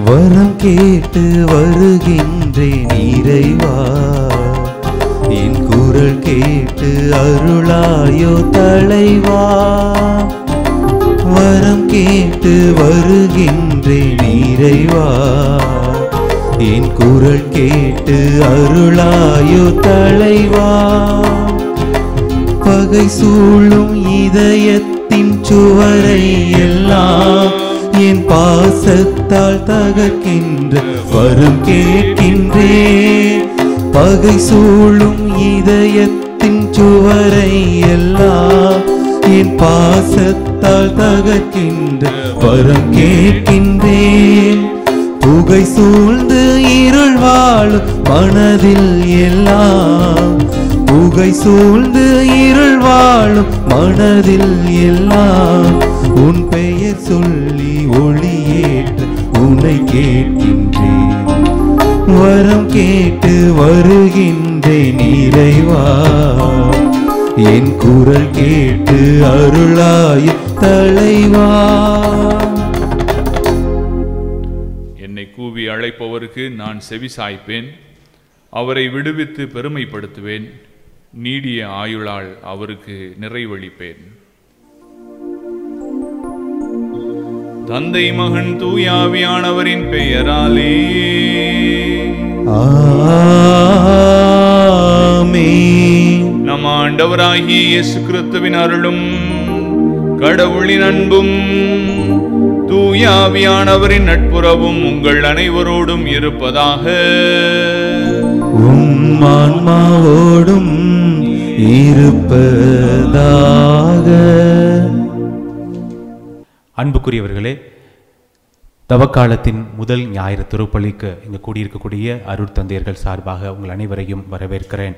வரம் கேட்டு வருகின்றேன் இறைவா என் குரல் கேட்டு அருளாயோ தலைவா வரம் கேட்டு வருகின்றேன் இறைவா என் குரல் கேட்டு அருளாயோ தலைவா பகை சூழும் இதயத்தின் சுவரை எல்லாம் என் பாசத்தால் தகர்க்கின்ற வரம் கேட்கின்றேன் பகை சூழும் இதயத்தின் சுவரை எல்லாம் என் பாசத்தால் தகர்க்கின்ற வரம் கேட்கின்றேன் புகை சூழ்ந்து இருள் வாழும் மனதில் எல்லாம் புகை சூழ்ந்து இருள் வாழும் மனதில் எல்லாம் உன் பெயர் சொல்லி ஒளியேற்று உன்னை கேட்கின்றேன் வரம் கேட்டு வருகின்றேன் இறைவா என் குரல் கேட்டு அருளாய தலைவா என்னை கூவி அழைப்பவருக்கு நான் செவி சாய்ப்பேன் அவரை விடுவித்து பெருமைப்படுத்துவேன் நீடிய ஆயுளால் அவருக்கு நிறைவளிப்பேன் தந்தை மகன் தூயாவியானவரின் பெயராலே ஆமென் நம் ஆண்டவராகிய இயேசு கிறிஸ்துவின் அருளும் கடவுளின் அன்பும் தூயாவியானவரின் நட்புறவும் உங்கள் அனைவரோடும் இருப்பதாக உம் ஆன்மாவோடும் இருப்பதாக அன்புக்குரியவர்களே தவக்காலத்தின் முதல் ஞாயிறு திருப்பலிக்கு இங்கு கூடியிருக்கக்கூடிய அருட்தந்தையர்கள் சார்பாக உங்கள் அனைவரையும் வரவேற்கிறேன்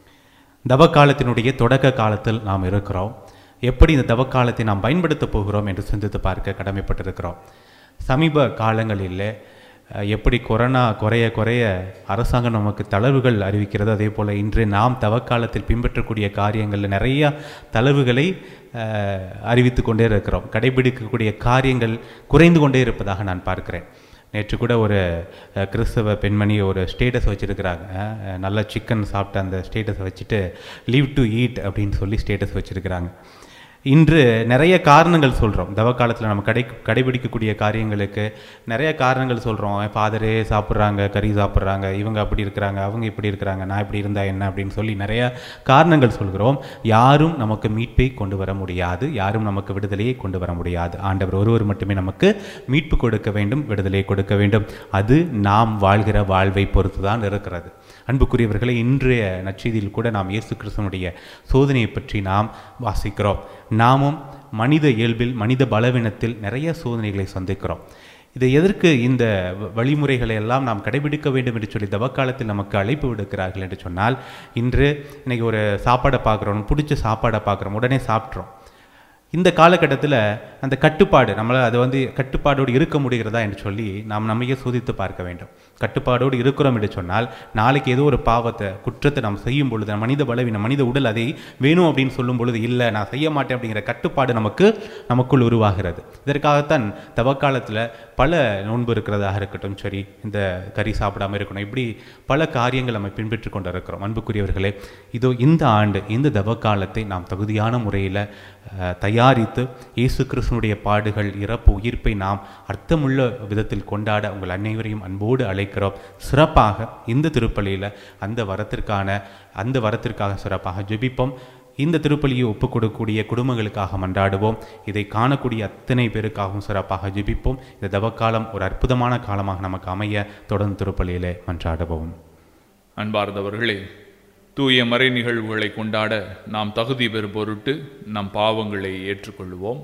தவக்காலத்தினுடைய தொடக்க காலத்தில் நாம் இருக்கிறோம் எப்படி இந்த தவக்காலத்தை நாம் பயன்படுத்தப் போகிறோம் என்று சிந்தித்து பார்க்க கடமைப்பட்டிருக்கிறோம் சமீப காலங்களில் அஹ், எப்படி கொரோனா குறைய குறைய அரசாங்கம் நமக்கு தளர்வுகள் அறிவிக்கிறது அதே போல் இன்று நாம் தவக்காலத்தில் பின்பற்றக்கூடிய காரியங்களில் நிறைய தளர்வுகளை அஹ், அறிவித்து கொண்டே இருக்கிறோம் கடைபிடிக்கக்கூடிய காரியங்கள் குறைந்து கொண்டே இருப்பதாக நான் பார்க்கிறேன் நேற்று கூட ஒரு அஹ், கிறிஸ்தவ பெண்மணி ஒரு ஸ்டேட்டஸ் வச்சுருக்கிறாங்க அஹ், நல்ல சிக்கன் சாப்பிட்ட அந்த ஸ்டேட்டஸை வச்சுட்டு லீவ் டு ஈட் அப்படின்னு சொல்லி ஸ்டேட்டஸ் வச்சுருக்கிறாங்க இன்று நிறைய காரணங்கள் சொல்கிறோம் தவ காலத்தில் நம்ம கடை கடைபிடிக்கக்கூடிய காரியங்களுக்கு நிறைய காரணங்கள் சொல்கிறோம் ஃபாதரே சாப்பிட்றாங்க கறி சாப்பிட்றாங்க இவங்க அப்படி இருக்கிறாங்க அவங்க இப்படி இருக்கிறாங்க நான் இப்படி இருந்தா என்ன அப்படின்னு சொல்லி நிறைய காரணங்கள் சொல்கிறோம் யாரும் நமக்கு மீட்பை கொண்டு வர முடியாது யாரும் நமக்கு விடுதலையை கொண்டு வர முடியாது ஆண்டவர் ஒருவர் மட்டுமே நமக்கு மீட்பு கொடுக்க வேண்டும் விடுதலை கொடுக்க வேண்டும் அது நாம் வாழ்கிற வாழ்வை பொறுத்து தான் இருக்கிறது அன்புக்குரியவர்களை இன்றைய நற்செய்தியில் கூட நாம் இயேசு கிறிஸ்துவனுடைய சோதனையை பற்றி நாம் வாசிக்கிறோம் நாமும் மனித இயல்பில் மனித பலவீனத்தில் நிறைய சோதனைகளை சந்திக்கிறோம் இதை எதற்கு இந்த வ- வழிமுறைகளை எல்லாம் நாம் கடைபிடிக்க வேண்டும் என்று சொல்லி தவக்காலத்தில் நமக்கு அழைப்பு விடுக்கிறார்கள் என்று சொன்னால் இன்று இன்னைக்கு ஒரு சாப்பாடை பார்க்குறோம் பிடிச்ச சாப்பாடை பார்க்குறோம் உடனே சாப்பிட்றோம் இந்த காலகட்டத்தில் அந்த கட்டுப்பாடு நம்மளால் அது வந்து கட்டுப்பாடோடு இருக்க முடிகிறதா என்று சொல்லி நாம் நம்மையே சோதித்து பார்க்க வேண்டும் கட்டுப்பாடோடு இருக்கிறோம் என்று சொன்னால் நாளைக்கு ஏதோ ஒரு பாவத்தை குற்றத்தை நாம் செய்யும் பொழுது நம்ம மனித பலவீனம் மனித உடல் அதை வேணும் அப்படின்னு சொல்லும் பொழுது இல்லை நான் செய்ய மாட்டேன் அப்படிங்கிற கட்டுப்பாடு நமக்கு நமக்குள் உருவாகிறது இதற்காகத்தான் தவக்காலத்தில் பல நோன்பு இருக்கிறதாக இருக்கட்டும் சரி இந்த கறி சாப்பிடாம இருக்கணும் இப்படி பல காரியங்கள் நம்ம பின்பற்றி கொண்டு இருக்கிறோம் அன்புக்குரியவர்களே இதோ இந்த ஆண்டு இந்த தவக்காலத்தை நாம் தகுதியான முறையில் அஹ், தயாரித்து இயேசு கிறிஸ்துனுடைய பாடுகள் இறப்பு உயிர்ப்பை நாம் அர்த்தமுள்ள விதத்தில் கொண்டாட உங்கள் அனைவரையும் அன்போடு அழைக்கிறோம் சிறப்பாக இந்த திருப்பலியில் அந்த வரத்திற்கான அந்த வரத்திற்காக சிறப்பாக ஜெபிப்போம் இந்த திருப்பலியை ஒப்புக் கொடுக்கக்கூடிய குடும்பங்களுக்காக மன்றாடுவோம் இதை காணக்கூடிய அத்தனை பேருக்காகவும் சிறப்பாக ஜெபிப்போம் இந்த தவக்காலம் ஒரு அற்புதமான காலமாக நமக்கு அமைய தொடர்ந்து திருப்பலியிலே மன்றாடுவோம் அன்பார்ந்தவர்களே தூய மறை நிகழ்வுகளை கொண்டாட நாம் தகுதி பெறும் பொருட்டு நம் பாவங்களை ஏற்றுக்கொள்வோம்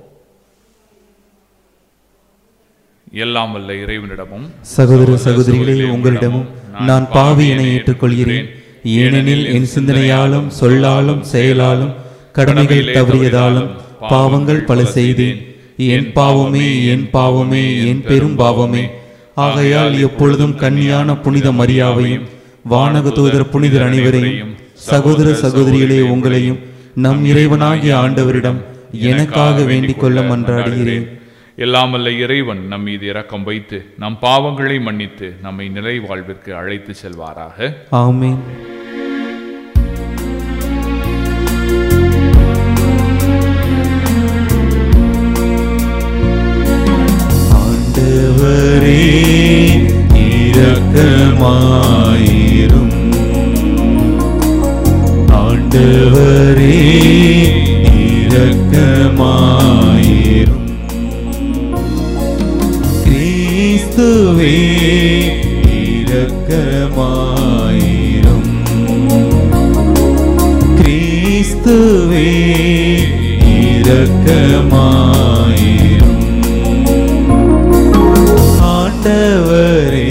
எல்லாம் வல்ல இறைவனிடமும் சகோதர சகோதரிகளே உங்களிடமும் நான் பாவி என ஏற்றுக்கொள்கிறேன் ஏனெனில் என் சிந்தனையாலும் சொல்லாலும் செயலாலும் கடமைகள் தவறியதாலும் பாவங்கள் பல செய்தேன் என் பாவமே என் பாவமே என் பெரும் பாவமே ஆகையால் எப்பொழுதும் கன்னியான புனித மரியாவையும் வானக தூதர் புனிதர் அனைவரையும் சகோதர சகோதரிகளே உங்களையும் நம் இறைவனாகிய ஆண்டவரிடம் எனக்காக வேண்டிக் கொள்ள மன்றாடுகிறேன் எல்லாம் வல்ல இறைவன் நம் மீது இரக்கம் வைத்து நம் பாவங்களை மன்னித்து நம்மை நிலை வாழ்விற்கு அழைத்து செல்வாராக ஆமென் ஆண்டவரே இரக்கமாயிரும் ஆண்டவரே இரக்கமாயிரும் கிறிஸ்துவே இரக்கமாயிரும் கிறிஸ்துவே இரக்கமாயிரும் ஆண்டவரே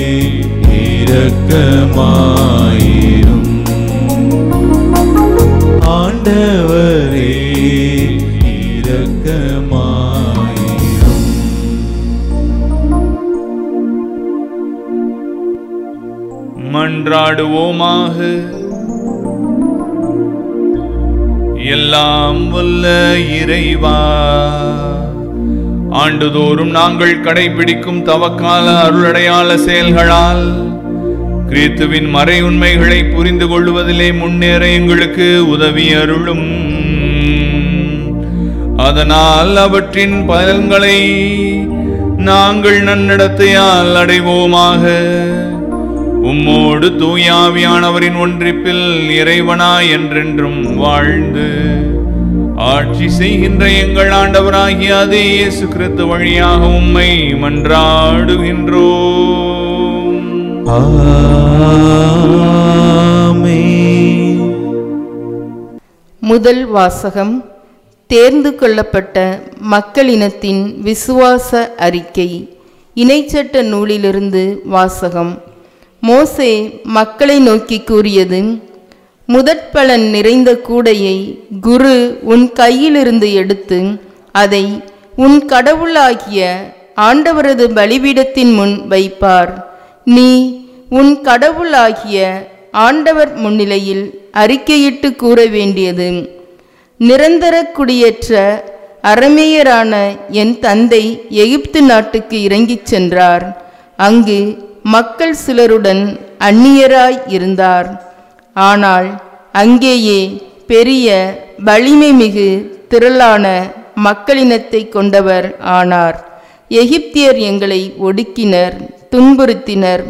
இரக்கமாயிரும் ஆண்டவரே இரக்கமாயிரும் மன்றாடுவோமாக எல்லாம் வல்ல இறைவா ஆண்டுதோறும் நாங்கள் கடைபிடிக்கும் தவக்கால அருளடையாள செயல்களால் கிறித்துவின் மறை உண்மைகளை புரிந்து கொள்வதிலே முன்னேற எங்களுக்கு உதவி அருளும் அதனால் அவற்றின் பலன்களை நாங்கள் நன்னடத்தையால் அடைவோமாக உம்மோடு தூயாவியானவரின் ஒன்றிப்பில் இறைவனா என்றென்றும் வாழ்ந்து ஆட்சி செய்கின்ற எங்கள் ஆண்டவராகிய அதே இயேசு கிறிஸ்து வழியாக உம்மை மன்றாடுகின்றோம் ஆமென் முதல் வாசகம் தேர்ந்து கொள்ளப்பட்ட மக்களினத்தின் விசுவாச அறிக்கை இணைச்சட்ட நூலிலிருந்து வாசகம் மோசே மக்களை நோக்கி கூறியது முதற்பலன் நிறைந்த கூடையை குரு உன் கையிலிருந்து எடுத்து அதை உன் கடவுளாகிய ஆண்டவரது பலிபீடத்தின் முன் வைப்பார் நீ உன் கடவுளாகிய ஆண்டவர் முன்னிலையில் அறிக்கையிட்டு கூற வேண்டியது நிரந்தர குடியேற்ற அரமேயரான என் தந்தை எகிப்து நாட்டுக்கு இறங்கிச் சென்றார் அங்கு மக்கள் சிலருடன் அந்நியராய் இருந்தார் ஆனால் அங்கேயே பெரிய வலிமை மிகு திரளான மக்களினத்தை கொண்டவர் ஆனார் எகிப்தியர் எங்களை ஒடுக்கினர் துன்புறுத்தினர்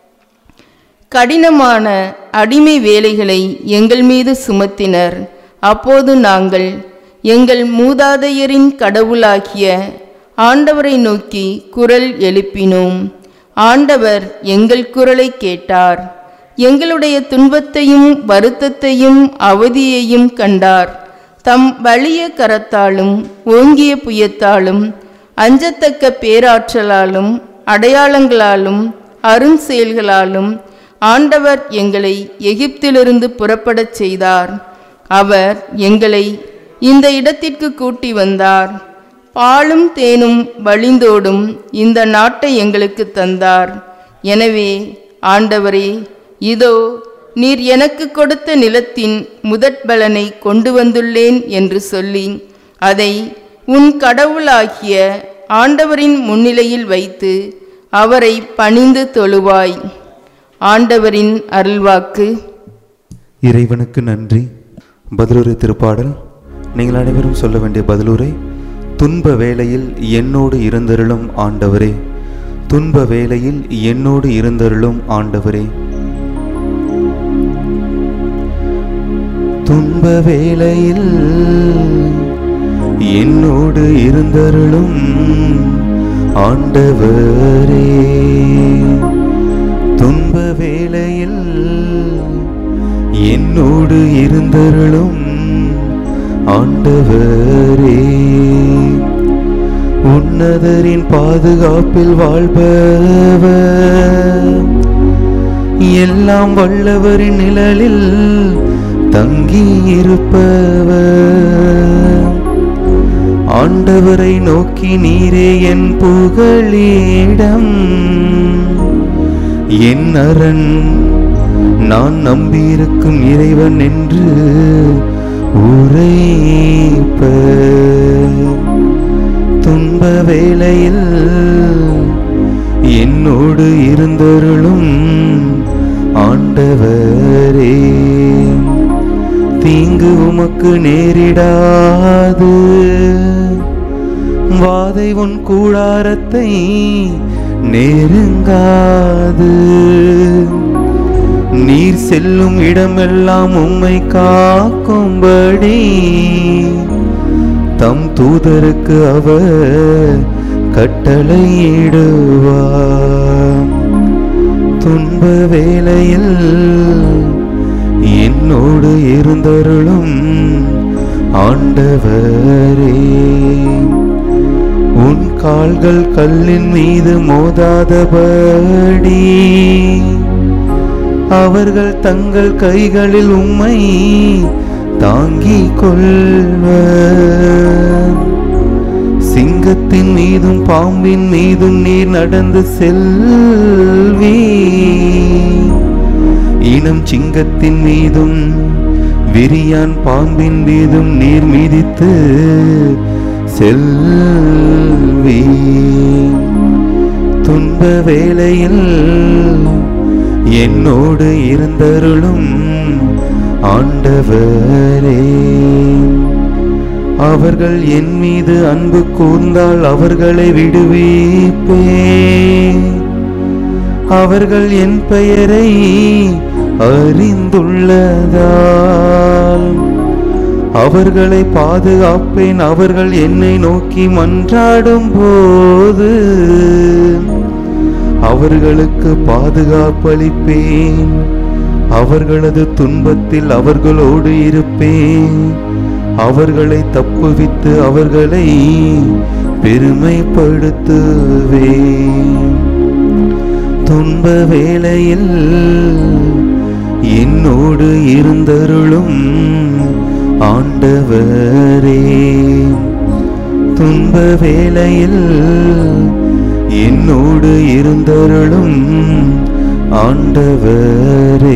கடினமான அடிமை வேலைகளை எங்கள் மீது சுமத்தினர் அப்போது நாங்கள் எங்கள் மூதாதையரின் கடவுளாகிய ஆண்டவரை நோக்கி குரல் எழுப்பினோம் ஆண்டவர் எங்கள் குரலை கேட்டார் எங்களுடைய துன்பத்தையும் வருத்தத்தையும் அவதியையும் கண்டார் தம் வலிய கரத்தாலும் ஓங்கிய புயத்தாலும் அஞ்சத்தக்க பேராற்றலாலும் அடையாளங்களாலும் அரும் செயல்களாலும் ஆண்டவர் எங்களை எகிப்திலிருந்து புறப்படச் செய்தார் அவர் எங்களை இந்த இடத்திற்கு கூட்டி வந்தார் பாலும் தேனும் வழிந்தோடும் இந்த நாட்டை எங்களுக்கு தந்தார் எனவே ஆண்டவரே இதோ நீர் எனக்கு கொடுத்த நிலத்தின் முதற்பலனை கொண்டு வந்துள்ளேன் என்று சொல்லி அதை உன் கடவுளாகிய ஆண்டவரின் முன்னிலையில் வைத்து அவரை பணிந்து தொழுவாய் ஆண்டவரின் அருள்வாக்கு இறைவனுக்கு நன்றி பதிலுரை திருப்பாடல் நீங்கள் அனைவரும் சொல்ல வேண்டிய பதிலுரை துன்ப வேளையில் என்னோடு இருந்தருளும் ஆண்டவரே துன்ப வேளையில் என்னோடு இருந்தருளும் ஆண்டவரே துன்ப வேளையில் என்னோடு இருந்தருளும் ஆண்டவரே துன்ப வேளையில் என்னோடு இருந்தருளும் ஆண்டவரே உன்னதரின் பாதுகாப்பில் வாழ்பவர் எல்லாம் வல்லவரின் நிழலில் தங்கி இருப்பவர் ஆண்டவரை நோக்கி நீரே என் புகழிடம் என் அரண் நான் நம்பியிருக்கும் இறைவன் என்று உரைப்ப துன்ப துன்ப வேளையில் என்னோடு இருந்தருளும் ஆண்டவரே தீங்கு உமக்கு நேரிடாது வாதை உன் கூடாரத்தை நெருங்காது நீர் செல்லும் இடமெல்லாம் உம்மை காக்கும்படி தம் தூதருக்கு அவர் கட்டளையிடுவார் துன்ப வேளையில் என்னோடு இருந்தருளும் ஆண்டவரே உன் கால்கள் கல்லின் மீது மோதாதபடி அவர்கள் தங்கள் கைகளில் உம்மை தாங்கிக் கொள்வர் சிங்கத்தின் மீதும் பாம்பின் மீதும் நீர் நடந்து செல்வி இனம் சிங்கத்தின் மீதும் விரியான் பாம்பின் மீதும் நீர் மீதித்து செல்வி துன்ப வேளையில் என்னோடு இருந்தருளும் ஆண்டவரே அவர்கள் என் மீது அன்பு கூர்ந்தால் அவர்களை விடுவிப்பே அவர்கள் என் பெயரை அறிந்துள்ளதால் அவர்களை பாதுகாப்பேன் அவர்கள் என்னை நோக்கி மன்றாடும் போது அவர்களுக்கு பாதுகாப்பளிப்பேன் அவர்களது துன்பத்தில் அவர்களோடு இருப்பேன் அவர்களை தப்புவித்து அவர்களை பெருமைப்படுத்துவேன் துன்ப வேளையில் என்னோடு இருந்தருளும் ஆண்டவரே துன்ப வேளையில் என்னோடு இருந்தருளும் ஆண்டவரே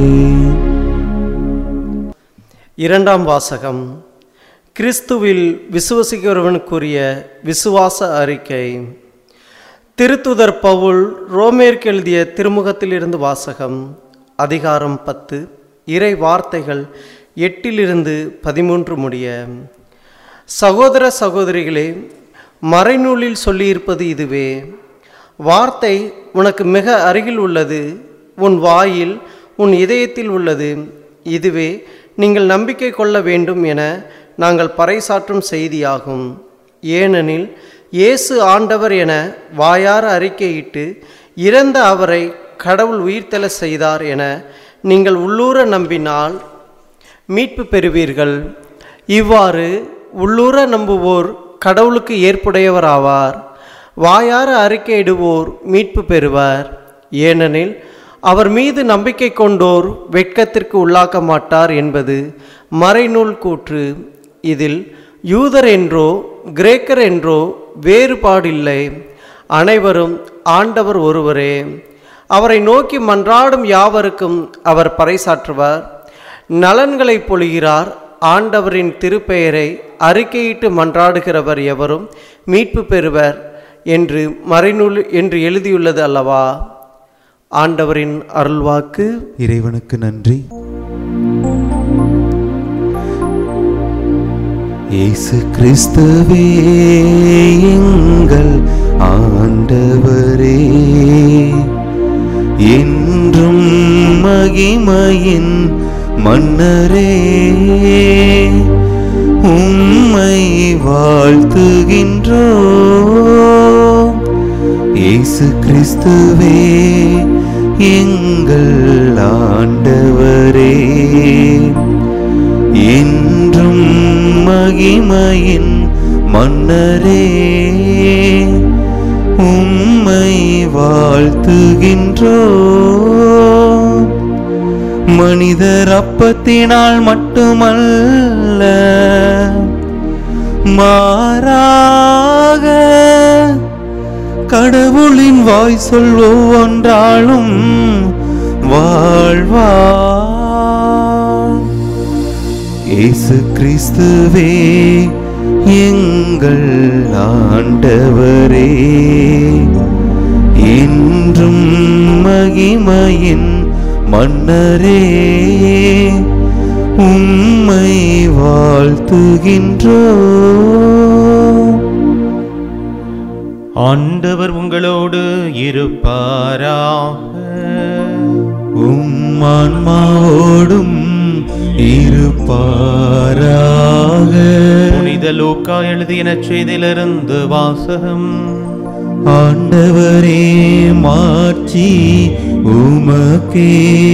இரண்டாம் வாசகம் கிறிஸ்துவில் விசுவசிக்கிறவனுக்குரிய விசுவாச அறிக்கை திருத்துதர் பவுல் ரோமேற்கு எழுதிய திருமுகத்திலிருந்து வாசகம் அதிகாரம் பத்து இறை வார்த்தைகள் எட்டிலிருந்து பதிமூன்று முடிய சகோதர சகோதரிகளே மறைநூலில் சொல்லியிருப்பது இதுவே வார்த்தை உனக்கு மிக அருகில் உள்ளது உன் வாயில் உன் இதயத்தில் உள்ளது இதுவே நீங்கள் நம்பிக்கை கொள்ள வேண்டும் என நாங்கள் பறைசாற்றும் செய்தியாகும் ஏனெனில் இயேசு ஆண்டவர் என வாயார அறிக்கையிட்டு இறந்த அவரை கடவுள் உயிர்த்தெழ செய்தார் என நீங்கள் உள்ளூர நம்பினால் மீட்பு பெறுவீர்கள் இவ்வாறு உள்ளூர நம்புவோர் கடவுளுக்கு ஏற்புடையவர் ஆவார் வாயார அறிக்கையிடுவோர் மீட்பு பெறுவார் ஏனெனில் அவர் மீது நம்பிக்கை கொண்டோர் வெட்கத்திற்கு உள்ளாக்க மாட்டார் என்பது மறைநூல் கூற்று இதில் யூதர் என்றோ கிரேக்கர் என்றோ வேறுபாடில்லை அனைவரும் ஆண்டவர் ஒருவரே அவரை நோக்கி மன்றாடும் யாவருக்கும் அவர் பறைசாற்றுவார் நலன்களை பொழிகிறார் ஆண்டவரின் திருப்பெயரை அறிக்கையிட்டு மன்றாடுகிறவர் எவரும் மீட்பு பெறுவர் என்று மறைநூல் என்று எழுதியுள்ளது அல்லவா ஆண்டவரின் அருள்வாக்கு இறைவனுக்கு நன்றி இயேசு கிறிஸ்துவே எங்கள் ஆண்டவரே என்றும் மகிமையின் மன்னரே உம்மை வாழ்த்துகின்றோ இயேசு கிறிஸ்துவே எங்கள் ஆண்டவரே என்றும் மகிமையின் மன்னரே உம்மை வாழ்த்துகின்றோ மனிதர் அப்பத்தினால் மட்டுமல்ல மாறாக கடவுளின் வாய் சொல் ஒவ்வொன்றாலும் வாழ்வா இயேசு கிறிஸ்துவே எங்கள் ஆண்டவரே என்றும் மகிமையின் மன்னரே உம்மை வாழ்த்துகின்றோ ஆண்டவர் உங்களோடு இருப்பாராக உம் ஆன்மாவோடும் இருப்பாராக புனித லூக்கா எழுதிய செய்தியிலிருந்து வாசகம் ஆண்டவரே மாட்சி உமக்கே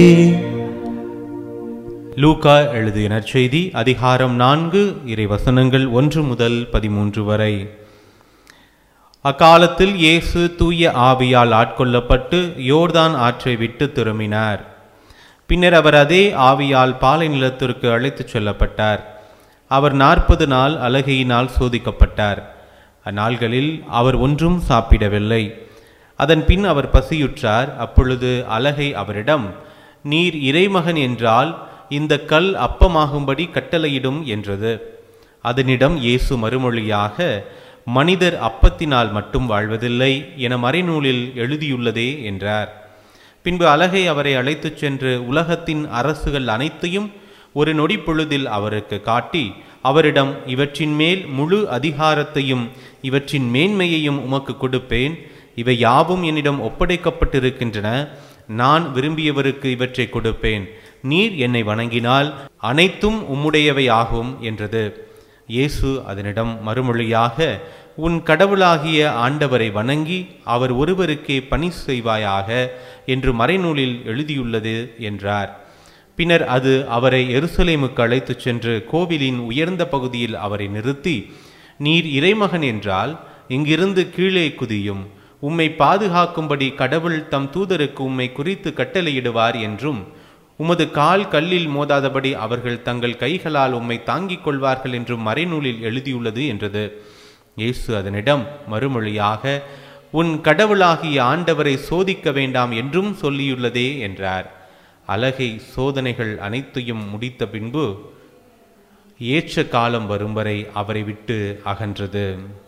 லூக்கா எழுதிய நற்செய்தி அதிகாரம் நான்கு இறைவசனங்கள் ஒன்று முதல் பதிமூன்று வரை அக்காலத்தில் இயேசு தூய ஆவியால் ஆட்கொள்ளப்பட்டு யோர்தான் ஆற்றை விட்டு திரும்பினார் பின்னர் அவர் அதே ஆவியால் பாலை நிலத்திற்கு அழைத்துச் செல்லப்பட்டார் அவர் நாற்பது நாள் அலகையினால் சோதிக்கப்பட்டார் அந்நாள்களில் அவர் ஒன்றும் சாப்பிடவில்லை அதன் பின் அவர் பசியுற்றார் அப்பொழுது அலகை அவரிடம் நீர் இறைமகன் என்றால் இந்த கல் அப்பமாகும்படி கட்டளையிடும் என்றது அதனிடம் இயேசு மறுமொழியாக மனிதர் அப்பத்தினால் மட்டும் வாழ்வதில்லை என மறைநூலில் எழுதியுள்ளதே என்றார் பின்பு அலகை அவரை அழைத்துச் சென்று உலகத்தின் அரசுகள் அனைத்தையும் ஒரு நொடி பொழுதில் அவருக்கு காட்டி அவரிடம் இவற்றின் மேல் முழு அதிகாரத்தையும் இவற்றின் மேன்மையையும் உமக்கு கொடுப்பேன் இவை யாவும் என்னிடம் ஒப்படைக்கப்பட்டிருக்கின்றன நான் விரும்பியவருக்கு இவற்றை கொடுப்பேன் நீர் என்னை வணங்கினால் அனைத்தும் உம்முடையவை ஆகும் என்றது இயேசு அதனிடம் மறுமொழியாக உன் கடவுளாகிய ஆண்டவரை வணங்கி அவர் ஒருவருக்கே பணி செய்வாயாக என்று மறைநூலில் எழுதியுள்ளது என்றார் பின்னர் அது அவரை எருசலேமுக்கு அழைத்துச் சென்று கோவிலின் உயர்ந்த பகுதியில் அவரை நிறுத்தி நீர் இறைமகன் என்றால் இங்கிருந்து கீழே குதியும் உம்மை பாதுகாக்கும்படி கடவுள் தம் தூதருக்கு உம்மை குறித்து கட்டளையிடுவார் என்றும் உமது கால் கல்லில் மோதாதபடி அவர்கள் தங்கள் கைகளால் உம்மை தாங்கிக் கொள்வார்கள் என்றும் மறைநூலில் எழுதியுள்ளது என்றது இயேசு அதனிடம் மறுமொழியாக உன் கடவுளாகிய ஆண்டவரை சோதிக்க வேண்டாம் என்றும் சொல்லியுள்ளதே என்றார் அலகை சோதனைகள் அனைத்தையும் முடித்த பின்பு ஏற்ற காலம் வரும் வரை அவரை விட்டு அகன்றது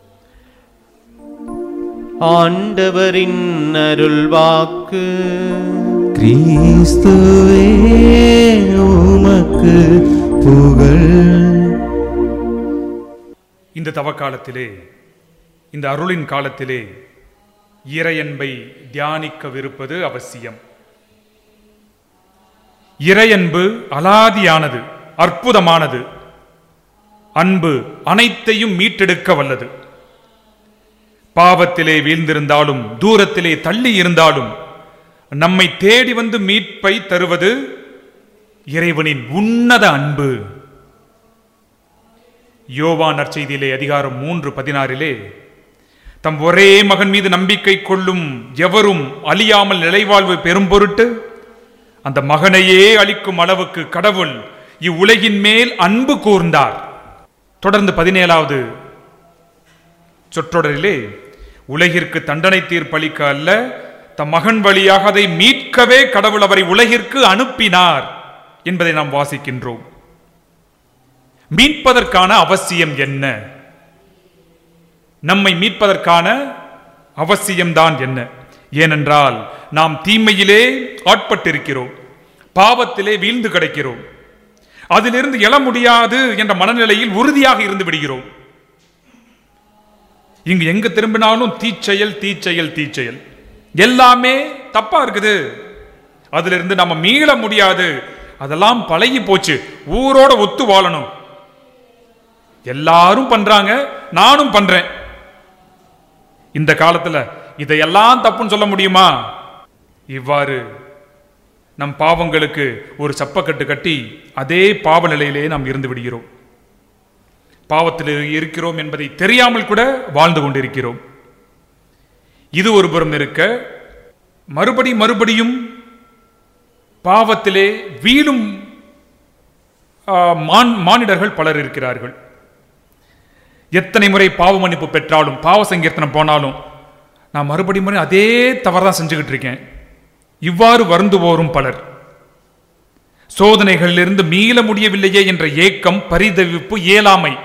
ஆண்டவரின் அருள்வாக்கு கிறிஸ்துவே உமக்கு புகழ் இந்த தவக்காலத்திலே இந்த அருளின் காலத்திலே இறையன்பை தியானிக்கவிருப்பது அவசியம் இறையன்பு அலாதியானது அற்புதமானது அன்பு அனைத்தையும் மீட்டெடுக்க வல்லது பாவத்திலே வீழ்ந்திருந்தாலும் தூரத்திலே தள்ளி இருந்தாலும் நம்மை தேடி வந்து மீட்பை தருவது இறைவனின் உன்னத அன்பு யோவான் நற்செய்தியிலே அதிகாரம் மூன்று பதினாறிலே தம் ஒரே மகன் மீது நம்பிக்கை கொள்ளும் எவரும் அழியாமல் நிலைவாழ்வு பெறும் பொருட்டு அந்த மகனையே அளிக்கும் அளவுக்கு கடவுள் இவ்வுலகின் மேல் அன்பு கூர்ந்தார் தொடர்ந்து பதினேழாவது சொற்றொடரிலே உலகிற்கு தண்டனை தீர்ப்பளிக்க அல்ல தம் மகன் வழியாக அதை மீட்கவே கடவுள் அவரை உலகிற்கு அனுப்பினார் என்பதை நாம் வாசிக்கின்றோம் மீட்பதற்கான அவசியம் என்ன நம்மை மீட்பதற்கான அவசியம்தான் என்ன ஏனென்றால் நாம் தீமையிலே ஆட்பட்டிருக்கிறோம் பாவத்திலே வீழ்ந்து கிடக்கிறோம் அதிலிருந்து எழ முடியாது என்ற மனநிலையில் உறுதியாக இருந்து விடுகிறோம் இங்கு எங்க திரும்பினாலும் தீச்செயல் தீச்செயல் தீச்செயல் எல்லாமே தப்பா இருக்குது அதுல இருந்து நம்ம மீள முடியாது அதெல்லாம் பழகி போச்சு ஊரோட ஒத்து வாழணும் எல்லாரும் பண்றாங்க நானும் பண்றேன் இந்த காலத்துல இதையெல்லாம் தப்புன்னு சொல்ல முடியுமா இவ்வாறு நம் பாவங்களுக்கு ஒரு சப்பக்கட்டு கட்டி அதே பாவ நிலையிலே நாம் இருந்து விடுகிறோம் பாவத்தில் இருக்கிறோம் என்பதை தெரியாமல் கூட வாழ்ந்து கொண்டிருக்கிறோம் இது ஒரு புறம் இருக்க மறுபடி மறுபடியும் பாவத்திலே வீழும் ஆ, மான் மானிடர்கள் பலர் இருக்கிறார்கள் எத்தனை முறை பாவ மன்னிப்பு பெற்றாலும் பாவ சங்கீர்த்தனம் போனாலும் நான் மறுபடியும் மறுபடியும் அதே தவறு தான் செஞ்சுக்கிட்டு இருக்கேன் இவ்வாறு வருந்துவோரும் பலர் சோதனைகளிலிருந்து மீள முடியவில்லையே என்ற ஏக்கம் பரிதவிப்பு இயலாமை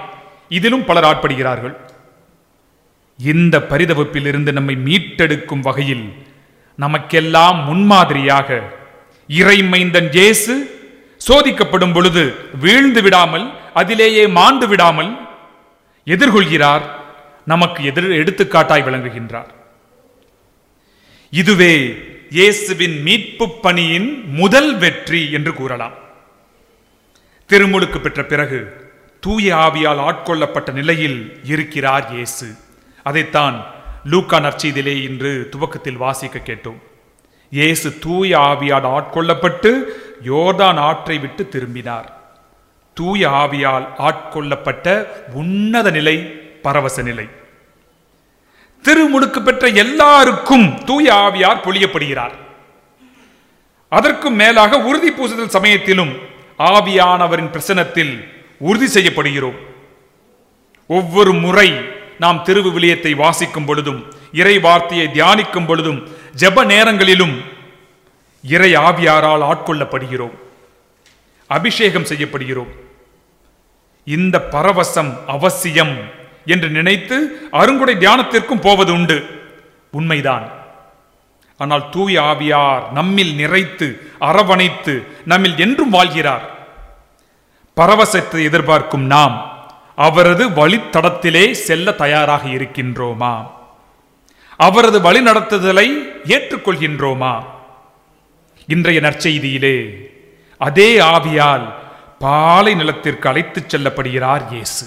இதிலும் பலர் ஆட்படுகிறார்கள் இந்த பரிதவிப்பிலிருந்து நம்மை மீட்டெடுக்கும் வகையில் நமக்கெல்லாம் முன்மாதிரியாக இறைமைந்தன் இயேசு சோதிக்கப்படும் பொழுது வீழ்ந்து விடாமல் அதிலேயே மாண்டு விடாமல் எதிர்கொள்கிறார் நமக்கு எதிர் எடுத்துக்காட்டாய் விளங்குகின்றார் இதுவே இயேசுவின் மீட்பு பணியின் முதல் வெற்றி என்று கூறலாம் திருமுழுக்கு பெற்ற பிறகு தூய ஆவியால் ஆட்கொள்ளப்பட்ட நிலையில் இருக்கிறார் இயேசு அதைத்தான் லூக்கா நற்செய்தியிலே இன்று துவக்கத்தில் வாசிக்க கேட்டோம் இயேசு தூய ஆவியால் ஆட்கொள்ளப்பட்டு யோர்தான் ஆற்றை விட்டு திரும்பினார் தூய ஆவியால் ஆட்கொள்ளப்பட்ட உன்னத நிலை பரவச நிலை திருமுழுக்கு பெற்ற எல்லாருக்கும் தூய ஆவியார் பொழியப்படுகிறார் அதற்கும் மேலாக உறுதி பூசுதல் சமயத்திலும் ஆவியானவரின் பிரசனத்தில் உறுதி செய்யப்படுகிறோம் ஒவ்வொரு முறை நாம் திருவிவிலியத்தை வாசிக்கும் பொழுதும் இறை வார்த்தையை தியானிக்கும் பொழுதும் ஜெப நேரங்களிலும் இறை ஆவியாரால் ஆட்கொள்ளப்படுகிறோம் அபிஷேகம் செய்யப்படுகிறோம் இந்த பரவசம் அவசியம் என்று நினைத்து அருங்குடை தியானத்திற்கும் போவது உண்டு உண்மைதான் ஆனால் தூய ஆவியார் நம்மில் நிறைத்து அரவணைத்து நம்மில் என்றும் வாழ்கிறார் பரவசத்தை எதிர்பார்க்கும் நாம் அவரது வழித்தடத்திலே செல்ல தயாராக இருக்கின்றோமா அவரது வழி நடத்துதலை ஏற்றுக்கொள்கின்றோமா இன்றைய நற்செய்தியிலே அதே ஆவியால் பாலை நிலத்திற்கு அழைத்துச் செல்லப்படுகிறார் இயேசு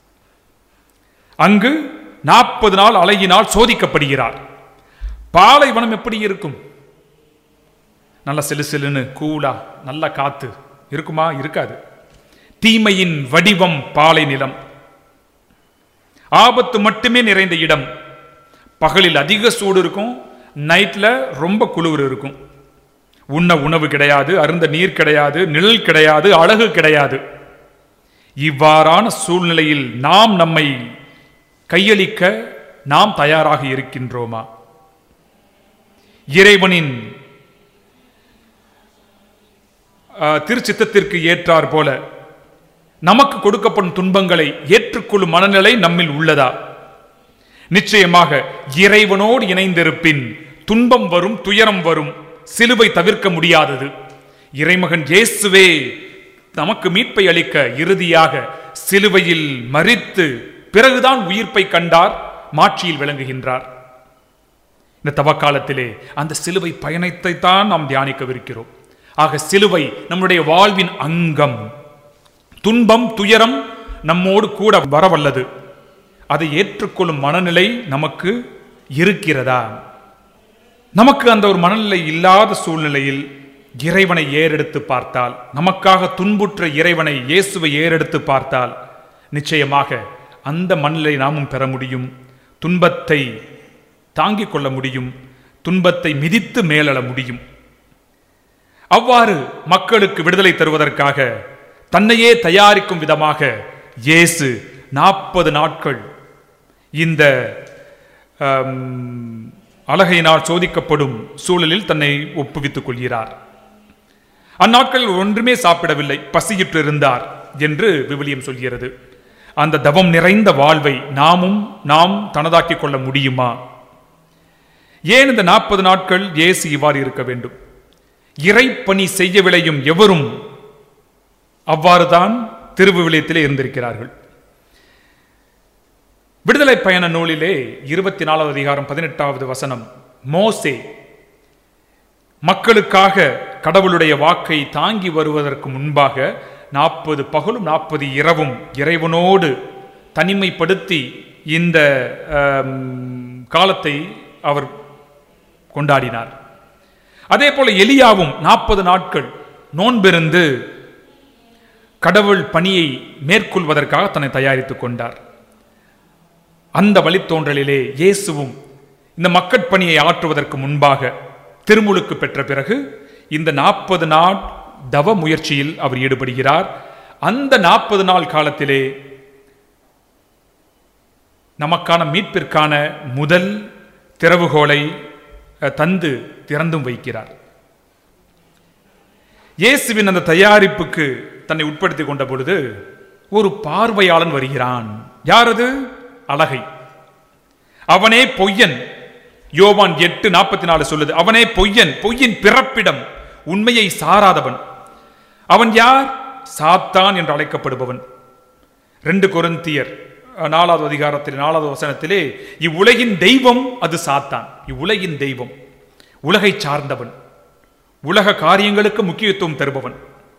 அங்கு நாற்பது நாள் அழகினால் சோதிக்கப்படுகிறார் பாலைவனம் எப்படி இருக்கும் நல்ல சிலு சிலுன்னு கூலா நல்ல காத்து இருக்குமா இருக்காது தீமையின் வடிவம் பாலை நிலம் ஆபத்து மட்டுமே நிறைந்த இடம் பகலில் அதிக சூடு இருக்கும் நைட்ல ரொம்ப குளிர் இருக்கும் உண்ண உணவு கிடையாது அருந்த நீர் கிடையாது நிழல் கிடையாது அழகு கிடையாது இவ்வாறான சூழ்நிலையில் நாம் நம்மை கையளிக்க நாம் தயாராக இருக்கின்றோமா இறைவனின் ஆஹ், திருச்சித்தத்திற்கு ஏற்றார் போல நமக்கு கொடுக்கப்படும் துன்பங்களை ஏற்றுக்கொள்ளும் மனநிலை நம்மில் உள்ளதா நிச்சயமாக இறைவனோடு இணைந்திருப்பின் துன்பம் வரும் துயரம் வரும் சிலுவை தவிர்க்க முடியாதது இறைமகன் இயேசுவே நமக்கு மீட்பை அளிக்க இறுதியாக சிலுவையில் மரித்து பிறகுதான் உயிர்ப்பை கண்டார் மாட்சியில் விளங்குகின்றார் இந்த தவக்காலத்திலே அந்த சிலுவை பயணத்தை தான் நாம் தியானிக்கவிருக்கிறோம் ஆக சிலுவை நம்முடைய வாழ்வின் அங்கம் துன்பம் துயரம் நம்மோடு கூட வரவல்லது அதை ஏற்றுக்கொள்ளும் மனநிலை நமக்கு இருக்கிறதா நமக்கு அந்த ஒரு மனநிலை இல்லாத சூழ்நிலையில் இறைவனை ஏறெடுத்து பார்த்தால் நமக்காக துன்புற்ற இறைவனை இயேசுவை ஏறெடுத்து பார்த்தால் நிச்சயமாக அந்த மனநிலை நாமும் பெற முடியும் துன்பத்தை தாங்கிக் கொள்ள முடியும் துன்பத்தை மிதித்து மேலெழ முடியும் அவ்வாறு மக்களுக்கு விடுதலை தருவதற்காக தன்னையே தயாரிக்கும் விதமாக இயேசு நாற்பது நாட்கள் இந்த ஆம், அழகையினால் சோதிக்கப்படும் சூழலில் தன்னை ஒப்புவித்துக் கொள்கிறார் அந்நாட்களில் ஒன்றுமே சாப்பிடவில்லை பசியிற்று இருந்தார் என்று விவிலியம் சொல்கிறது அந்த தவம் நிறைந்த வாழ்வை நாமும் நாம் தனதாக்கிக் கொள்ள முடியுமா ஏன் இந்த நாற்பது நாட்கள் இயேசு இவ்வாறு இருக்க வேண்டும் இறைப்பணி செய்ய விளையும் எவரும் அவ்வாறுதான் திருவிவிலியத்திலே இருந்திருக்கிறார்கள் விடுதலை பயண நூலிலே இருபத்தி நாலாவது அதிகாரம் பதினெட்டாவது வசனம் மோசே மக்களுக்காக கடவுளுடைய வாக்கை தாங்கி வருவதற்கு முன்பாக நாற்பது பகலும் நாற்பது இரவும் இறைவனோடு தனிமைப்படுத்தி இந்த ஆம், காலத்தை அவர் கொண்டாடினார் அதே போல எலியாவும் நாற்பது நாட்கள் நோன்பிருந்து கடவுள் பணியை மேற்கொள்வதற்காக தன்னை தயாரித்துக் கொண்டார் அந்த வழித்தோன்றலிலே இயேசுவும் இந்த மக்கட்பணியை ஆற்றுவதற்கு முன்பாக திருமுழுக்கு பெற்ற பிறகு இந்த நாற்பது நாள் தவ முயற்சியில் அவர் ஈடுபடுகிறார் அந்த நாற்பது நாள் காலத்திலே நமக்கான மீட்பிற்கான முதல் திறவுகோலை அஹ், தந்து திறந்தும் வைக்கிறார் இயேசுவின் அந்த தயாரிப்புக்கு தன்னை உட்படுத்திக் கொண்ட பொழுது ஒரு பார்வையாளன் வருகிறான் யார் அது அழகை அவனே பொய்யன் யோவான் எட்டு நாற்பத்தி நாலு சொல்லுது அவனே பொய்யன் பொய்யின் பிறப்பிடம் உண்மையை சாராதவன் அவன் யார் சாத்தான் என்று அழைக்கப்படுபவன் ரெண்டு கொரிந்தியர் அஹ், நாலாவது அதிகாரத்தில் நாலாவது வசனத்திலே இவ்வுலகின் தெய்வம் அது சாத்தான் இவ்வுலகின் தெய்வம் உலகை சார்ந்தவன் உலக காரியங்களுக்கு முக்கியத்துவம் தருபவன்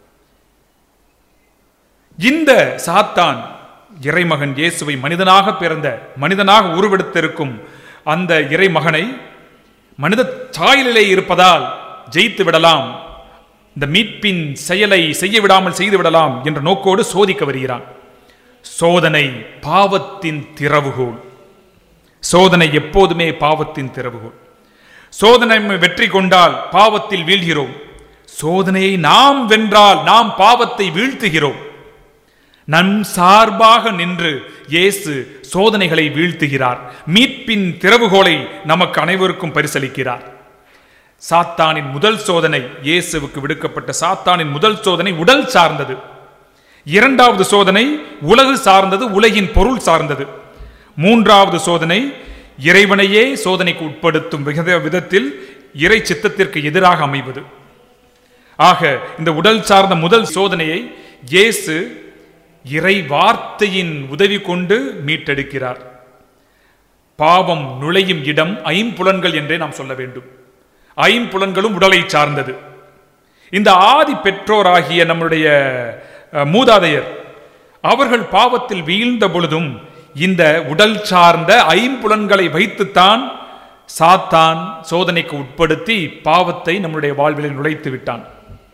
இந்த சாத்தான் இறைமகன் இயேசுவை மனிதனாக பிறந்த மனிதனாக உருவெடுத்திருக்கும் அந்த இறைமகனை மனித சாயலிலே இருப்பதால் ஜெயித்து விடலாம் இந்த மீட்பின் செயலை செய்ய விடாமல் செய்து விடலாம் என்ற நோக்கோடு சோதிக்க வருகிறான் சோதனை பாவத்தின் திறவுகோல் சோதனை எப்போதுமே பாவத்தின் திறவுகோல் சோதனை வெற்றி கொண்டால் பாவத்தில் வீழ்கிறோம் சோதனையை நாம் வென்றால் நாம் பாவத்தை வீழ்த்துகிறோம் நம் சார்பாக நின்று இயேசு சோதனைகளை வீழ்த்துகிறார் மீட்பின் திறவுகோலை நமக்கு அனைவருக்கும் பரிசளிக்கிறார் சாத்தானின் முதல் சோதனை இயேசுவுக்கு விடுக்கப்பட்ட சாத்தானின் முதல் சோதனை உடல் சார்ந்தது இரண்டாவது சோதனை உலகு சார்ந்தது உலகின் பொருள் சார்ந்தது மூன்றாவது சோதனை இறைவனையே சோதனைக்கு உட்படுத்தும் வித விதத்தில் இறை சித்தத்திற்கு எதிராக அமைவது ஆக இந்த உடல் சார்ந்த முதல் சோதனையை இயேசு இறை வார்த்தையின் உதவி கொண்டு மீட்டெடுக்கிறார் பாவம் நுழையும் இடம் ஐம்புலன்கள் என்றே நாம் சொல்ல வேண்டும் ஐம்புலன்களும் உடலை சார்ந்தது இந்த ஆதி பெற்றோராகிய நம்முடைய அஹ், மூதாதையர் அவர்கள் பாவத்தில் வீழ்ந்த பொழுதும் இந்த உடல் சார்ந்த ஐம்புலன்களை வைத்துத்தான் சாத்தான் சோதனைக்கு உட்படுத்தி பாவத்தை நம்முடைய வாழ்வில் நுழைத்து விட்டான்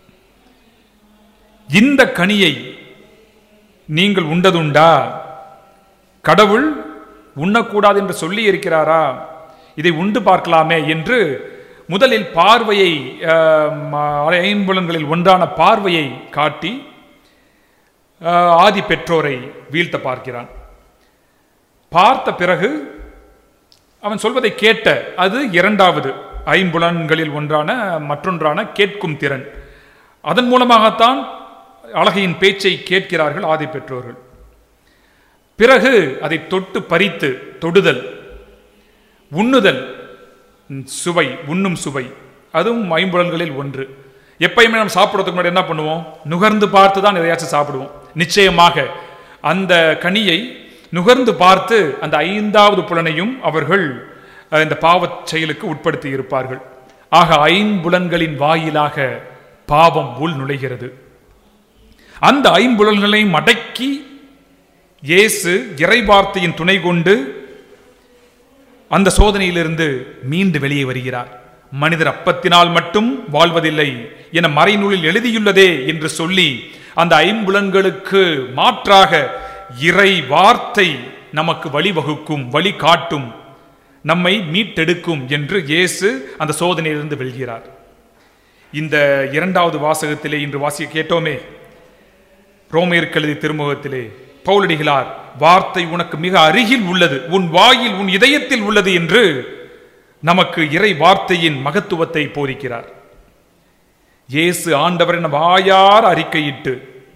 இந்த கனியை நீங்கள் உண்டதுண்டா கடவுள் உண்ணக்கூடாது என்று சொல்லி இருக்கிறாரா இதை உண்டு பார்க்கலாமே என்று முதலில் பார்வையை ஆஹ், ஐம்புலன்களில் ஒன்றான பார்வையை காட்டி ஆஹ், ஆதி பெற்றோரை வீழ்த்த பார்க்கிறான் பார்த்த பிறகு அவன் சொல்வதை கேட்ட அது இரண்டாவது ஐம்புலன்களில் ஒன்றான மற்றொன்றான கேட்கும் திறன் அதன் மூலமாகத்தான் அழகையின் பேச்சை கேட்கிறார்கள் ஆதி பெற்றோர்கள் பிறகு அதை தொட்டு பறித்து தொடுதல் உண்ணுதல் ம், சுவை உண்ணும் சுவை அதுவும் ஐம்புலன்களில் ஒன்று எப்பயுமே நம்ம சாப்பிட்றதுக்கு முன்னாடி என்ன பண்ணுவோம் நுகர்ந்து பார்த்து தான் எதையாச்சும் சாப்பிடுவோம் நிச்சயமாக அந்த கனியை நுகர்ந்து பார்த்து அந்த ஐந்தாவது புலனையும் அவர்கள் அஹ், இந்த பாவச் செயலுக்கு உட்படுத்தி இருப்பார்கள் ஆக ஐம்புலன்களின் வாயிலாக பாவம் உள் நுழைகிறது அந்த ஐம்புலன்களையும் அடக்கி இயேசு இறைவார்த்தையின் துணை கொண்டு அந்த சோதனையிலிருந்து மீண்டு வெளியே வருகிறார் மனிதர் அப்பத்தினால் மட்டும் வாழ்வதில்லை என மறைநூலில் எழுதியுள்ளதே என்று சொல்லி அந்த ஐம்புலன்களுக்கு மாற்றாக இறை வார்த்தை நமக்கு வழிவகுக்கும் வழி காட்டும் நம்மை மீட்டெடுக்கும் என்று இயேசு அந்த சோதனையிலிருந்து வெல்கிறார் இந்த இரண்டாவது வாசகத்திலே இன்று வாசிக்க கேட்டோமே ரோமையர் கழுதி திருமுகத்திலே பவுலடிகளார் வார்த்தை உனக்கு மிக அருகில் உள்ளது உன் வாயில் உன் இதயத்தில் உள்ளது என்று நமக்கு இறை வார்த்தையின் மகத்துவத்தை போதிக்கிறார் இயேசு ஆண்டவரின் வாயார் அறிக்கையிட்டு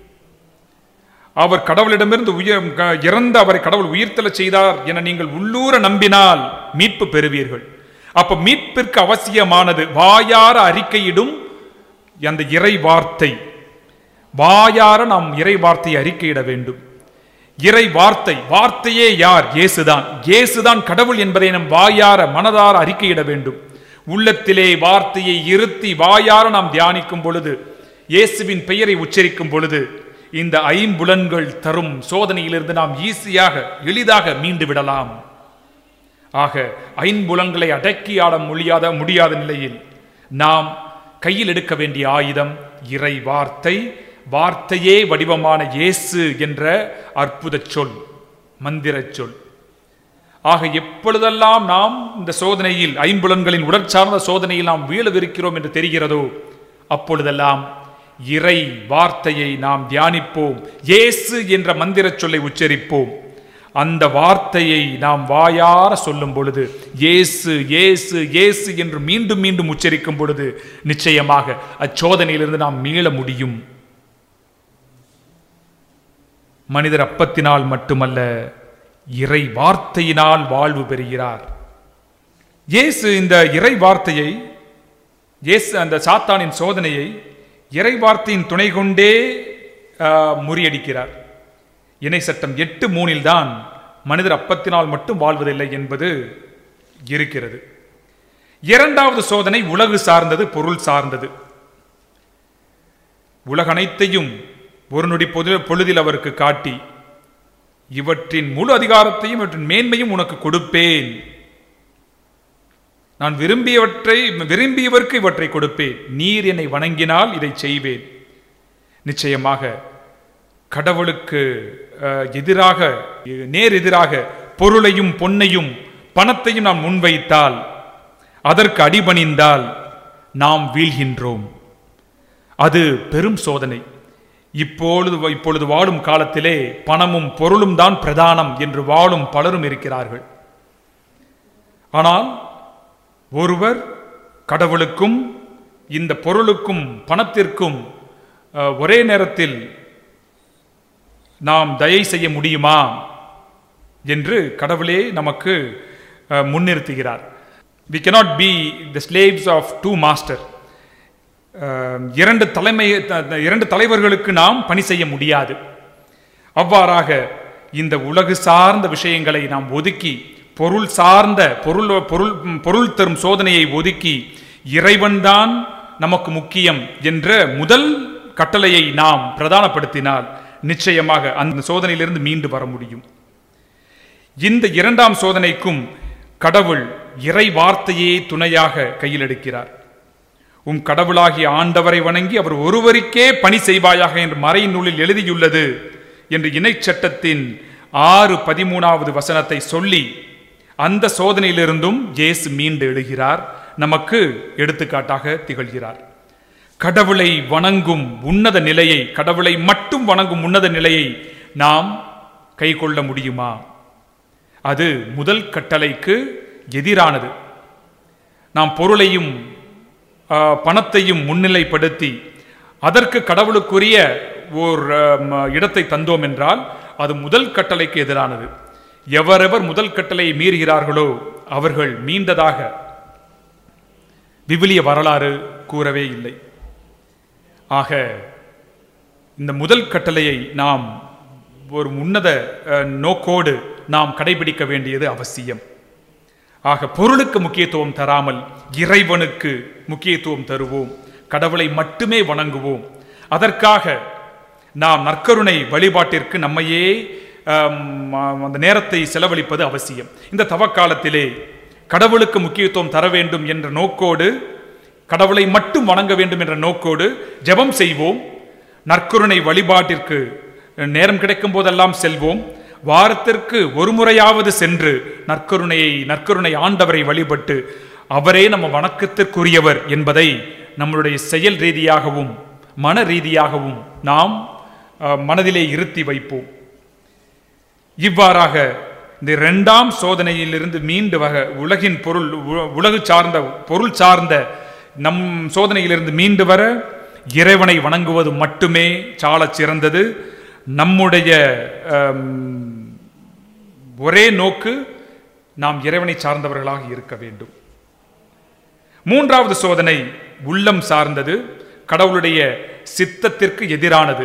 அவர் கடவுளிடமிருந்து உயர் க- இறந்த அவரை கடவுள் உயிர்த்தெழச் செய்தார் என நீங்கள் உள்ளூர நம்பினால் மீட்பு பெறுவீர்கள் அப்ப மீட்பிற்கு அவசியமானது வாயார அறிக்கையிடும் அந்த இறை வார்த்தை வாயார நாம் இறை வார்த்தையை அறிக்கையிட வேண்டும் இறை வார்த்தை வார்த்தையே யார் இயேசுதான் இயேசுதான் கடவுள் என்பதை நம் வாயார மனதார அறிக்கையிட வேண்டும் உள்ளத்திலே வார்த்தையை இருத்தி வாயார நாம் தியானிக்கும் பொழுது இயேசுவின் பெயரை உச்சரிக்கும் பொழுது இந்த ஐம்புலன்கள் தரும் சோதனையிலிருந்து நாம் ஈஸியாக எளிதாக மீண்டு விடலாம் ஆக ஐம்புலன்களை அடக்கி ஆட முடியாத முடியாத நிலையில் நாம் கையில் எடுக்க வேண்டிய ஆயுதம் இறை வார்த்தை வார்த்தையே வடிவமான இயேசு என்ற அற்புத சொல் மந்திரச் சொல் ஆக எப்பொழுதெல்லாம் நாம் இந்த சோதனையில் ஐம்புலன்களின் உடற்சார்ந்த சோதனையில் நாம் வீழவிருக்கிறோம் என்று தெரிகிறதோ அப்பொழுதெல்லாம் இறை வார்த்தையை நாம் தியானிப்போம் இயேசு என்ற மந்திரச் சொல்லை உச்சரிப்போம் அந்த வார்த்தையை நாம் வாயார சொல்லும் பொழுது இயேசு இயேசு இயேசு என்று மீண்டும் மீண்டும் உச்சரிக்கும் பொழுது நிச்சயமாக அச்சோதனையிலிருந்து நாம் மீள முடியும் மனிதர் அப்பத்தினால் மட்டுமல்ல இறை வார்த்தையினால் வாழ்வு பெறுகிறார் இயேசு இந்த இறை வார்த்தையை இயேசு அந்த சாத்தானின் சோதனையை இறை வார்த்தையின் துணை கொண்டே ஆஹ், முறியடிக்கிறார் இணை சட்டம் எட்டு மூணில் தான் மனிதர் அப்பத்தினால் மட்டும் வாழ்வதில்லை என்பது இருக்கிறது இரண்டாவது சோதனை உலகு சார்ந்தது பொருள் சார்ந்தது உலகனைத்தையும் ஒரு நொடி பொது பொழுதில் அவருக்கு காட்டி இவற்றின் முழு அதிகாரத்தையும் இவற்றின் மேன்மையும் உனக்கு கொடுப்பேன் நான் விரும்பியவற்றை விரும்பியவர்க்கு இவற்றை கொடுப்பேன் நீர் என்னை வணங்கினால் இதை செய்வேன் நிச்சயமாக கடவுளுக்கு அஹ், எதிராக நேர் எதிராக பொருளையும் பொன்னையும் பணத்தையும் நாம் முன்வைத்தால் அதற்கு அடிபணிந்தால் நாம் வீழ்கின்றோம் அது பெரும் சோதனை இப்பொழுது இப்பொழுது வாழும் காலத்திலே பணமும் பொருளும் தான் பிரதானம் என்று வாழும் பலரும் இருக்கிறார்கள் ஆனால் ஒருவர் கடவுளுக்கும் இந்த பொருளுக்கும் பணத்திற்கும் அஹ், ஒரே நேரத்தில் நாம் தயை செய்ய முடியுமா என்று கடவுளே நமக்கு அஹ், முன்னிறுத்துகிறார் we cannot be the slaves of two master இரண்டு தலைமை த- த- இரண்டு தலைவர்களுக்கு நாம் பணி செய்ய முடியாது அவ்வாறாக இந்த உலகு சார்ந்த விஷயங்களை நாம் ஒதுக்கி பொருள் சார்ந்த பொருள் பொருள் பொருள் தரும் சோதனையை ஒதுக்கி இறைவன்தான் நமக்கு முக்கியம் என்ற முதல் கட்டளையை நாம் பிரதானப்படுத்தினால் நிச்சயமாக அந்த சோதனையிலிருந்து மீண்டு வர முடியும் இந்த இரண்டாம் சோதனைக்கும் கடவுள் இறை வார்த்தையே துணையாக கையில் எடுக்கிறார் உம் கடவுளாகிய ஆண்டவரை வணங்கி அவர் ஒருவருக்கே பணி செய்வாயாக என்று மறை நூலில் எழுதியுள்ளது என்று இணைச் சட்டத்தின் ஆறு பதிமூணாவது வசனத்தை சொல்லி அந்த சோதனையிலிருந்தும் இயேசு மீண்டு எழுகிறார் நமக்கு எடுத்துக்காட்டாக திகழ்கிறார் கடவுளை வணங்கும் உன்னத நிலையை கடவுளை மட்டும் வணங்கும் உன்னத நிலையை நாம் கைக்கொள்ள முடியுமா அது முதல் கட்டளைக்கு எதிரானது நாம் பொருளையும் ஆ, பணத்தையும் முன்னிலைப்படுத்தி அதற்கு கடவுளுக்குரிய ஓர் ஆம், இடத்தை தந்தோம் என்றால் அது முதல் கட்டளைக்கு எதிரானது எவரெவர் முதல் கட்டளையை மீறுகிறார்களோ அவர்கள் மீண்டதாக விவிலிய வரலாறு கூறவே இல்லை ஆக இந்த முதல் கட்டளையை நாம் ஒரு உன்னத அஹ், நோக்கோடு நாம் கடைபிடிக்க வேண்டியது அவசியம் ஆக பொருளுக்கு முக்கியத்துவம் தராமல் இறைவனுக்கு முக்கியத்துவம் தருவோம் கடவுளை மட்டுமே வணங்குவோம் அதற்காக நாம் நற்கருணை வழிபாட்டிற்கு நம்மையே ஆம், அந்த நேரத்தை செலவழிப்பது அவசியம் இந்த தவக்காலத்திலே கடவுளுக்கு முக்கியத்துவம் தர வேண்டும் என்ற நோக்கோடு கடவுளை மட்டும் வணங்க வேண்டும் என்ற நோக்கோடு ஜெபம் செய்வோம் நற்கருணை வழிபாட்டிற்கு நேரம் கிடைக்கும் போதெல்லாம் செல்வோம் வாரத்திற்கு ஒரு முறையாவது சென்று நற்கருணையை நற்கருணை ஆண்டவரை வழிபட்டு அவரே நம்ம வணக்கத்திற்குரியவர் என்பதை நம்மளுடைய செயல் ரீதியாகவும் மன ரீதியாகவும் நாம் அஹ், மனதிலே இருத்தி வைப்போம் இவ்வாறாக இந்த இரண்டாம் சோதனையிலிருந்து மீண்டு வக உலகின் பொருள் உ- உலகு சார்ந்த பொருள் சார்ந்த நம் சோதனையிலிருந்து மீண்டு வர இறைவனை வணங்குவது மட்டுமே சாலச் சிறந்தது நம்முடைய ஆம், ஒரே நோக்கு நாம் இறைவனை சார்ந்தவர்களாக இருக்க வேண்டும் மூன்றாவது சோதனை உள்ளம் சார்ந்தது கடவுளுடைய சித்தத்திற்கு எதிரானது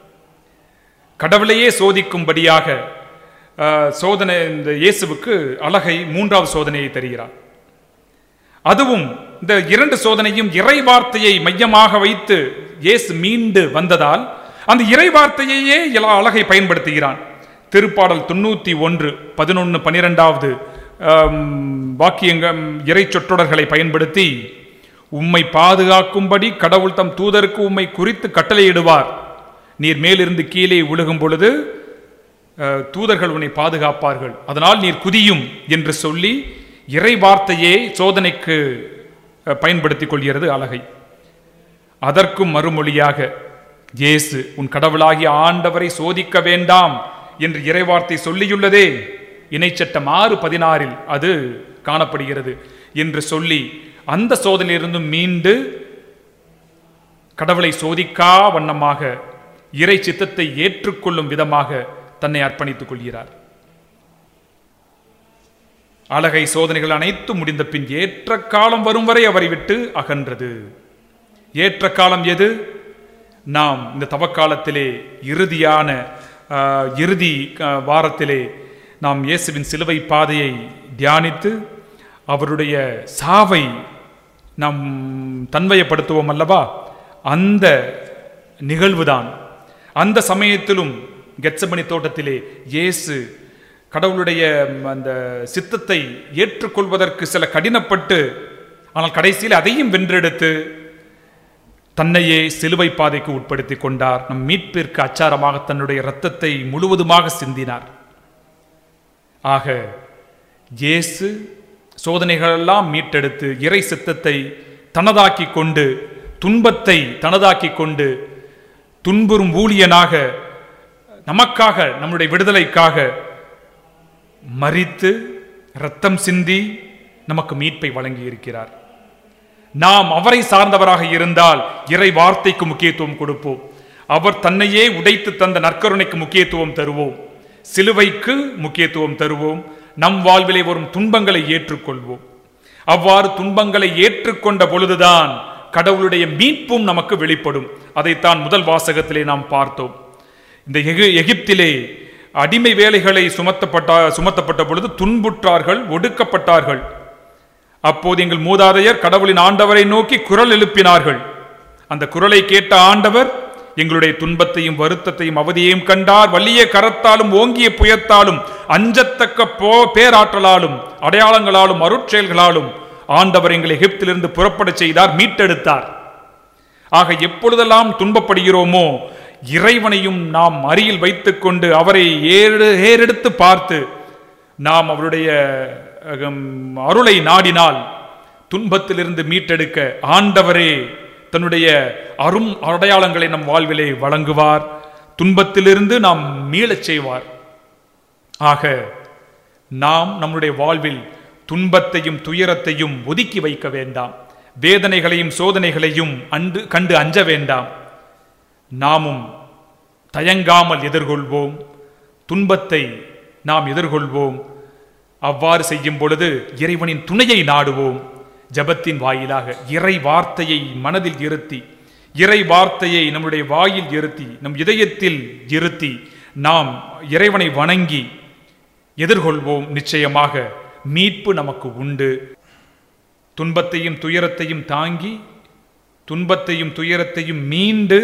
கடவுளையே சோதிக்கும்படியாக அஹ், சோதனை இந்த இயேசுவுக்கு அழகை மூன்றாவது சோதனையை தருகிறார் அதுவும் இந்த இரண்டு சோதனையும் இறை வார்த்தையை மையமாக வைத்து இயேசு மீண்டு வந்ததால் அந்த இறை வார்த்தையையே எல்லா அழகை பயன்படுத்துகிறான் திருப்பாடல் தொண்ணூத்தி ஒன்று பதினொன்று பனிரெண்டாவது வாக்கியங்கள் இறை சொற்றொடர்களை பயன்படுத்தி உம்மை பாதுகாக்கும்படி கடவுள் தம் தூதருக்கு உம்மை குறித்து கட்டளையிடுவார் நீர் மேலிருந்து கீழே விழுகும் பொழுது அஹ், தூதர்கள் உன்னை பாதுகாப்பார்கள் அதனால் நீர் குதியும் என்று சொல்லி இறை வார்த்தையே சோதனைக்கு அஹ், பயன்படுத்திக் கொள்கிறது அழகை அதற்கும் மறுமொழியாக இயேசு உன் கடவுளாகிய ஆண்டவரை சோதிக்க வேண்டாம் என்று இறைவார்த்தை சொல்லியுள்ளதே இணைச்சட்டம் ஆறு பதினாறில் அது காணப்படுகிறது என்று சொல்லி அந்த சோதனையிலிருந்து மீண்டு கடவுளை சோதிக்கா வண்ணமாக இறை சித்தத்தை ஏற்றுக்கொள்ளும் விதமாக தன்னை அர்ப்பணித்துக் கொள்கிறார் அழகை சோதனைகள் அனைத்தும் முடிந்த பின் ஏற்ற காலம் வரும் வரை அவரை விட்டு அகன்றது ஏற்ற காலம் எது நாம் இந்த தவக்காலத்திலே இறுதியான ஆஹ், இறுதி ஆஹ், வாரத்திலே நாம் இயேசுவின் சிலுவை பாதையை தியானித்து அவருடைய சாவை நாம் தன்வயப்படுத்துவோம் அல்லவா அந்த நிகழ்வுதான் அந்த சமயத்திலும் கெத்சமணி தோட்டத்திலே இயேசு கடவுளுடைய ம், அந்த சித்தத்தை ஏற்றுக்கொள்வதற்கு சில கடினப்பட்டு ஆனால் கடைசியில் அதையும் வென்றெடுத்து தன்னையே சிலுவை பாதைக்கு உட்படுத்தி கொண்டார் நம் மீட்பிற்கு அச்சாரமாக தன்னுடைய இரத்தத்தை முழுவதுமாக சிந்தினார் ஆக இயேசு சோதனைகளெல்லாம் மீட்டெடுத்து இறை சித்தத்தை தனதாக்கி கொண்டு துன்பத்தை தனதாக்கி கொண்டு துன்புறும் ஊழியனாக நமக்காக நம்முடைய விடுதலைக்காக மரித்து இரத்தம் சிந்தி நமக்கு மீட்பை வழங்கி இருக்கிறார் நாம் அவரை சார்ந்தவராக இருந்தால் இறை வார்த்தைக்கு முக்கியத்துவம் கொடுப்போம் அவர் தன்னையே உடைத்து தந்த நற்கருணைக்கு முக்கியத்துவம் தருவோம் சிலுவைக்கு முக்கியத்துவம் தருவோம் நம் வாழ்விலே வரும் துன்பங்களை ஏற்றுக்கொள்வோம் அவ்வாறு துன்பங்களை ஏற்றுக்கொண்ட பொழுதுதான் கடவுளுடைய மீட்பும் நமக்கு வெளிப்படும் அதைத்தான் முதல் வாசகத்திலே நாம் பார்த்தோம் இந்த எகி- எகிப்திலே அடிமை வேலைகளை சுமத்தப்பட்ட சுமத்தப்பட்ட பொழுது துன்புற்றார்கள் ஒடுக்கப்பட்டார்கள் அப்போது எங்கள் மூதாதையர் கடவுளின் ஆண்டவரை நோக்கி குரல் எழுப்பினார்கள் அந்த குரலை கேட்ட ஆண்டவர் எங்களுடைய துன்பத்தையும் வருத்தத்தையும் அவதியையும் கண்டார் வலிய கரத்தாலும் ஓங்கிய புயத்தாலும் அஞ்சத்தக்க போ பேராற்றலாலும் அடையாளங்களாலும் அருட்செயல்களாலும் ஆண்டவர் எங்களை எகிப்திலிருந்து புறப்படச் செய்தார் மீட்டெடுத்தார் ஆக எப்பொழுதெல்லாம் துன்பப்படுகிறோமோ இறைவனையும் நாம் அருகில் வைத்துக்கொண்டு அவரை ஏறு ஏறெடுத்து பார்த்து நாம் அவருடைய அகம், அருளை நாடினால் துன்பத்திலிருந்து மீட்டெடுக்க ஆண்டவரே தன்னுடைய அரும் அடையாளங்களை நம் வாழ்விலே வழங்குவார் துன்பத்திலிருந்து நாம் மீளச் செய்வார் ஆக நாம் நம்முடைய வாழ்வில் துன்பத்தையும் துயரத்தையும் ஒதுக்கி வைக்க வேண்டாம் வேதனைகளையும் சோதனைகளையும் அன்று கண்டு அஞ்ச வேண்டாம் நாமும் தயங்காமல் எதிர்கொள்வோம் துன்பத்தை நாம் எதிர்கொள்வோம் அவ்வாறு செய்யும் பொழுது இறைவனின் துணையை நாடுவோம் ஜெபத்தின் வாயிலாக இறை வார்த்தையை மனதில் இருத்தி இறை வார்த்தையை நம்முடைய வாயில் இருத்தி நம் இதயத்தில் இருத்தி நாம் இறைவனை வணங்கி எதிர்கொள்வோம் நிச்சயமாக மீட்பு நமக்கு உண்டு துன்பத்தையும் துயரத்தையும் தாங்கி துன்பத்தையும் துயரத்தையும் மீண்டு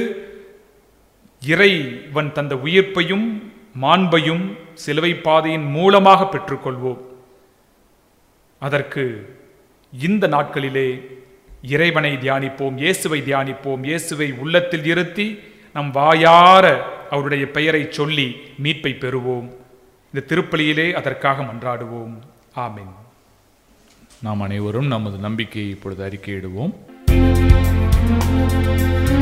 இறைவன் தந்த உயிர்ப்பையும் மாண்பையும் சிலுவை பாதையின் மூலமாக பெற்றுக்கொள்வோம் அதற்கு இந்த நாட்களிலே இறைவனை தியானிப்போம் இயேசுவை தியானிப்போம் இயேசுவை உள்ளத்தில் இருத்தி நம் வாயார அவருடைய பெயரை சொல்லி மீட்பை பெறுவோம் இந்த திருப்பலியிலே அதற்காக மன்றாடுவோம் ஆமென் நாம் அனைவரும் நமது நம்பிக்கையை இப்பொழுது அறிக்கையிடுவோம் ஆ